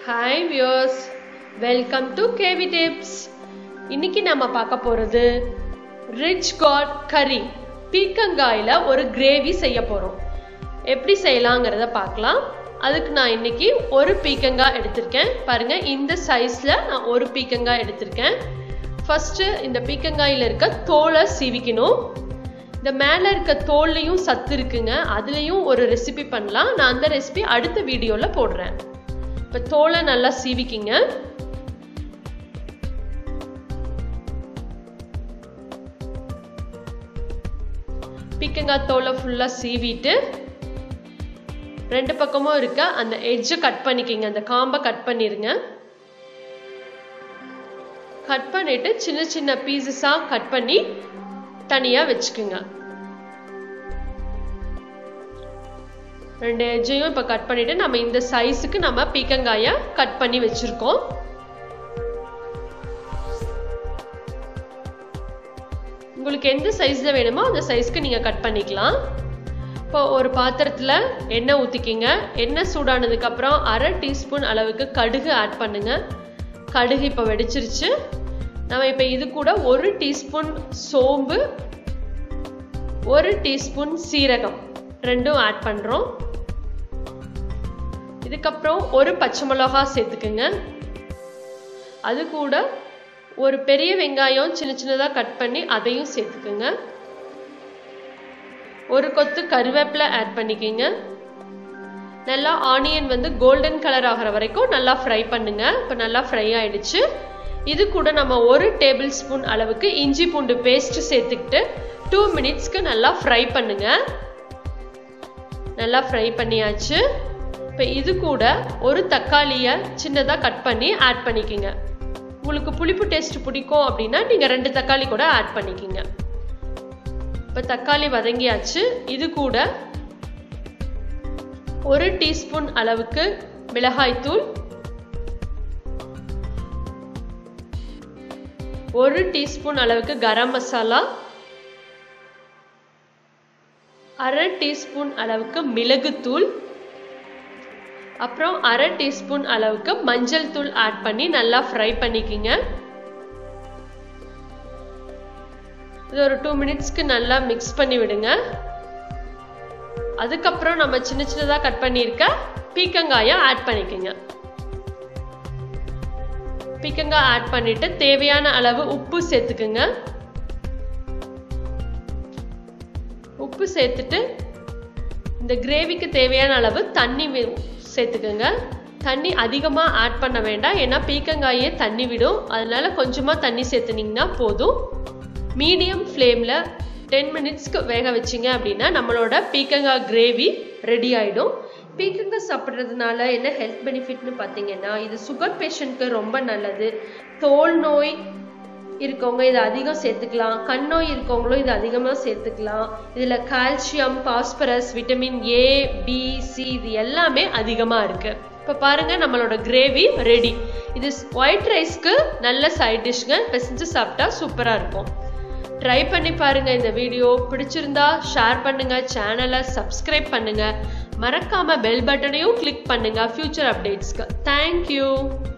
hi views welcome to KV tips இன்னைக்கு நம்ம பார்க்க போகிறது ரிச் காட் கறி பீக்கங்காயில் ஒரு கிரேவி செய்ய போகிறோம் எப்படி செய்யலாங்கிறத பார்க்கலாம் அதுக்கு நான் இன்னைக்கு ஒரு பீக்கங்காய் எடுத்திருக்கேன் பாருங்க இந்த சைஸில் நான் ஒரு பீக்கங்காய் எடுத்திருக்கேன் ஃபர்ஸ்ட் இந்த பீக்கங்காயில் இருக்க தோலை சீவிக்கணும் இந்த மேலே இருக்க தோல்லையும் சத்து இருக்குங்க அதுலேயும் ஒரு ரெசிபி பண்ணலாம் நான் அந்த ரெசிபி அடுத்த வீடியோவில் போடுறேன் இப்போ தோலை நல்லா சீவிக்கிங்க பீக்கங்காய் தோலை ஃபுல்லாக சீவிட்டு ரெண்டு பக்கமும் இருக்க அந்த எட்ஜை கட் பண்ணிக்கிங்க அந்த காம்பை கட் பண்ணிருங்க கட் பண்ணிட்டு சின்ன சின்ன பீசஸாக கட் பண்ணி தனியாக வச்சுக்குங்க ரெண்டு எஜ்ஜையும் இப்போ கட் பண்ணிட்டு நம்ம இந்த சைஸுக்கு நம்ம பீக்கங்காயை கட் பண்ணி வச்சிருக்கோம் உங்களுக்கு எந்த சைஸில் வேணுமோ அந்த சைஸ்க்கு நீங்கள் கட் பண்ணிக்கலாம் இப்போ ஒரு பாத்திரத்தில் எண்ணெய் ஊற்றிக்கிங்க எண்ணெய் சூடானதுக்கப்புறம் அரை டீஸ்பூன் அளவுக்கு கடுகு ஆட் பண்ணுங்க கடுகு இப்போ வெடிச்சிருச்சு நம்ம இப்போ இது கூட ஒரு டீஸ்பூன் சோம்பு ஒரு டீஸ்பூன் சீரகம் ரெண்டும் ஆட் பண்ணுறோம் இதுக்கப்புறம் ஒரு பச்சை மிளகா சேர்த்துக்குங்க அது கூட ஒரு பெரிய வெங்காயம் சின்ன சின்னதாக கட் பண்ணி அதையும் சேர்த்துக்குங்க ஒரு கொத்து கருவேப்பிலை ஆட் பண்ணிக்கோங்க நல்லா ஆனியன் வந்து கோல்டன் கலர் ஆகிற வரைக்கும் நல்லா ஃப்ரை பண்ணுங்க இப்போ நல்லா ஃப்ரை ஆயிடுச்சு இது கூட நம்ம ஒரு டேபிள் ஸ்பூன் அளவுக்கு இஞ்சி பூண்டு பேஸ்ட் சேர்த்துக்கிட்டு டூ மினிட்ஸ்க்கு நல்லா ஃப்ரை பண்ணுங்க நல்லா ஃப்ரை பண்ணியாச்சு இப்போ இது கூட ஒரு தக்காளியை சின்னதாக கட் பண்ணி ஆட் பண்ணிக்கோங்க உங்களுக்கு புளிப்பு டேஸ்ட் பிடிக்கும் அப்படின்னா நீங்கள் ரெண்டு தக்காளி கூட ஆட் பண்ணிக்கோங்க இப்போ தக்காளி வதங்கியாச்சு இது கூட ஒரு டீஸ்பூன் அளவுக்கு மிளகாய்த்தூள் ஒரு டீஸ்பூன் அளவுக்கு கரம் மசாலா அரை டீஸ்பூன் அளவுக்கு மிளகுத்தூள் அப்புறம் அரை டீஸ்பூன் அளவுக்கு மஞ்சள் தூள் ஆட் பண்ணி நல்லா ஃப்ரை பண்ணிக்கிங்க இது ஒரு டூ மினிட்ஸ்க்கு நல்லா மிக்ஸ் பண்ணி விடுங்க அதுக்கப்புறம் நம்ம சின்ன சின்னதாக கட் பண்ணியிருக்க பீக்கங்காயை ஆட் பண்ணிக்கோங்க பீக்கங்காய் ஆட் பண்ணிட்டு தேவையான அளவு உப்பு சேர்த்துக்குங்க உப்பு சேர்த்துட்டு இந்த கிரேவிக்கு தேவையான அளவு தண்ணி சேர்த்துக்கோங்க தண்ணி அதிகமாக ஆட் பண்ண வேண்டாம் ஏன்னா பீக்கங்காயே தண்ணி விடும் அதனால கொஞ்சமாக தண்ணி சேர்த்துனீங்கன்னா போதும் மீடியம் ஃப்ளேமில் டென் மினிட்ஸ்க்கு வேக வச்சிங்க அப்படின்னா நம்மளோட பீக்கங்காய் கிரேவி ரெடி ஆகிடும் பீக்கங்காய் சாப்பிட்றதுனால என்ன ஹெல்த் பெனிஃபிட்னு பார்த்தீங்கன்னா இது சுகர் பேஷண்ட்க்கு ரொம்ப நல்லது தோல் நோய் இருக்கவங்க இதை அதிகம் சேர்த்துக்கலாம் கண் நோய் இருக்கவங்களும் இதை அதிகமாக சேர்த்துக்கலாம் இதில் calcium phosphorus vitamin A B C இது எல்லாமே அதிகமாக இருக்குது இப்போ பாருங்கள் நம்மளோட கிரேவி ரெடி இது ஒயிட் ரைஸ்க்கு நல்ல சைட் டிஷ்ங்க பிசைஞ்சு சாப்பிட்டா சூப்பராக இருக்கும் ட்ரை பண்ணி பாருங்க இந்த வீடியோ பிடிச்சிருந்தா ஷேர் பண்ணுங்க சேனலை சப்ஸ்கிரைப் பண்ணுங்க மறக்காம பெல் பட்டனையும் கிளிக் பண்ணுங்க ஃபியூச்சர் அப்டேட்ஸ்க்கு தேங்க்யூ